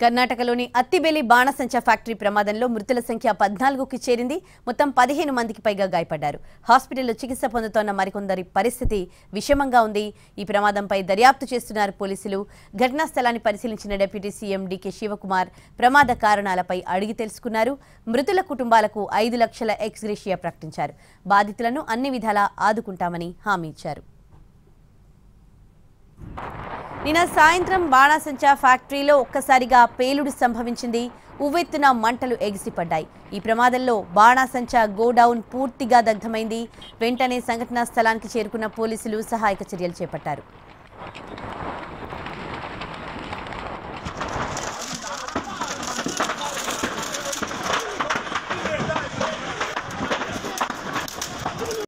కర్ణాటకలోని అత్తిబేలి బాణసంచా ఫ్యాక్టరీ ప్రమాదంలో మృతుల సంఖ్య పద్నాలుగుకి చేరింది మొత్తం పదిహేను మందికి పైగా గాయపడ్డారు హాస్పిటల్లో చికిత్స పొందుతోన్న మరికొందరి పరిస్థితి విషమంగా ఉంది ఈ ప్రమాదంపై దర్యాప్తు చేస్తున్నారు పోలీసులు ఘటనా స్థలాన్ని పరిశీలించిన డిప్యూటీ సీఎం డీకే శివకుమార్ ప్రమాద కారణాలపై అడిగి తెలుసుకున్నారు మృతుల కుటుంబాలకు ఐదు లక్షల ఎక్స్గ్రేషియా ప్రకటించారు బాధితులను అన్ని విధాలా ఆదుకుంటామని హామీ ఇచ్చారు నిన్న సాయంత్రం బాణాసంచా ఫ్యాక్టరీలో ఒక్కసారిగా పేలుడు సంభవించింది ఉవ్వెత్తున మంటలు ఎగిసిపడ్డాయి ఈ ప్రమాదంలో బాణాసంచా గోడౌన్ పూర్తిగా దగ్ధమైంది వెంటనే సంఘటనా స్థలానికి చేరుకున్న పోలీసులు సహాయక చర్యలు చేపట్టారు